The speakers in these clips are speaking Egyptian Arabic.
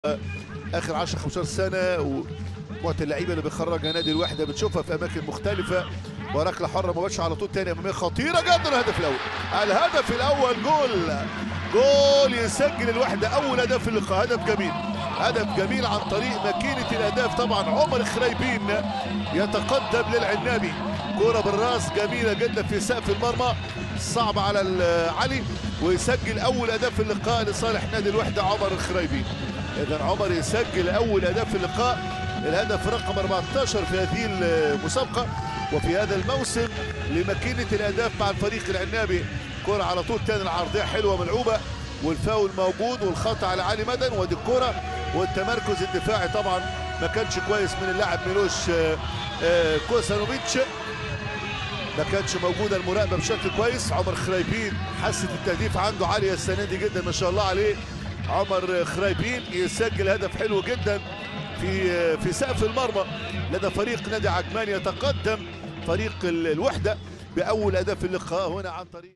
اخر 10 15 سنه ومجموعه اللعيبه اللي بيخرجها نادي الوحده بتشوفها في اماكن مختلفه وركله حره مباشره على طول تاني اماميه خطيره جدا الهدف الاول الهدف الاول جول جول يسجل الوحده اول هدف في اللقاء هدف جميل هدف جميل عن طريق ماكينه الاهداف طبعا عمر خريبين يتقدم للعنابي كرة بالراس جميلة جدا في سقف المرمى صعب على علي ويسجل أول أهداف في اللقاء لصالح نادي الوحدة عمر الخريبي إذا عمر يسجل أول أهداف في اللقاء الهدف رقم 14 في هذه المسابقة وفي هذا الموسم لماكينة الأهداف مع الفريق العنابي كرة على طول تاني العرضية حلوة ملعوبة والفاول موجود والخطأ على علي مدن وادي الكرة والتمركز الدفاعي طبعا ما كانش كويس من اللاعب ميلوش كوسانوفيتش ما كانش موجوده المراقبه بشكل كويس عمر خريبين حاسه التهديف عنده عاليه السنه دي جدا ما شاء الله عليه عمر خريبين يسجل هدف حلو جدا في في سقف المرمى لدى فريق نادي عجمان يتقدم فريق الوحده باول هدف في اللقاء هنا عن طريق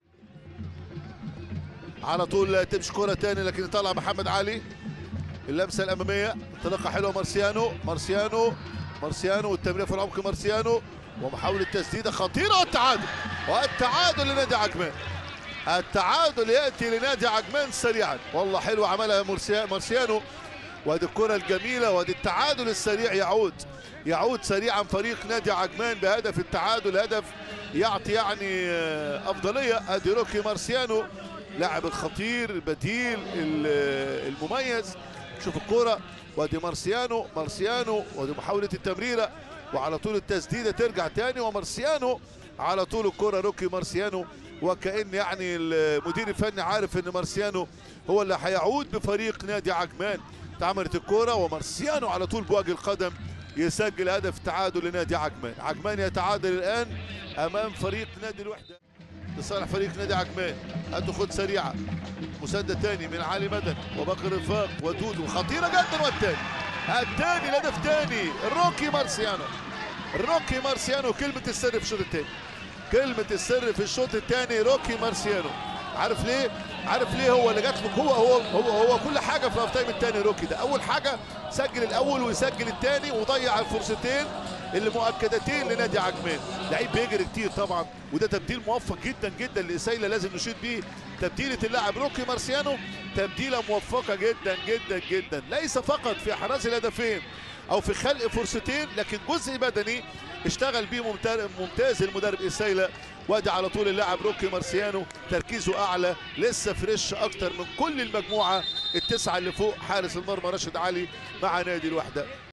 على طول تمشي كره تاني لكن طلع محمد علي اللمسه الاماميه انطلاقه حلوه مارسيانو مارسيانو مارسيانو والتمرير في العمق مارسيانو ومحاولة تسديدة خطيرة والتعادل والتعادل لنادي عجمان التعادل يأتي لنادي عجمان سريعا والله حلو عملها مارسيانو وادي الكرة الجميلة وادي التعادل السريع يعود يعود سريعا فريق نادي عجمان بهدف التعادل هدف يعطي يعني أفضلية ادي روكي مارسيانو لاعب الخطير البديل المميز شوف الكرة وادي مارسيانو مارسيانو وادي محاولة التمريرة وعلى طول التسديده ترجع تاني ومارسيانو على طول الكره روكي مارسيانو وكأن يعني المدير الفني عارف ان مارسيانو هو اللي هيعود بفريق نادي عجمان اتعملت الكره ومارسيانو على طول بوجه القدم يسجل هدف تعادل لنادي عجمان عجمان يتعادل الان امام فريق نادي الوحده لصالح فريق نادي عجمان هاتوا خد سريعه مسدد تاني من علي مدن وبكر رفاق ودودو خطيره جدا والتاني الثاني الهدف ثاني روكي مارسيانو روكي مارسيانو كلمة السر في الشوط الثاني كلمة السر في الشوط الثاني روكي مارسيانو عارف ليه؟ عارف ليه هو اللي جات له هو هو هو هو كل حاجة في الهاف تايم الثاني روكي ده أول حاجة سجل الأول ويسجل الثاني وضيع الفرصتين اللي مؤكدتين لنادي عجمان لعيب بيجري كتير طبعا وده تبديل موفق جدا جدا لإسايلا لازم نشيد بيه تبديله اللاعب روكي مارسيانو تبديله موفقه جدا جدا جدا ليس فقط في احراز الهدفين او في خلق فرصتين لكن جزء بدني اشتغل بيه ممتاز المدرب إسايلا وادي على طول اللاعب روكي مارسيانو تركيزه اعلى لسه فريش اكتر من كل المجموعه التسعه اللي فوق حارس المرمى راشد علي مع نادي الوحده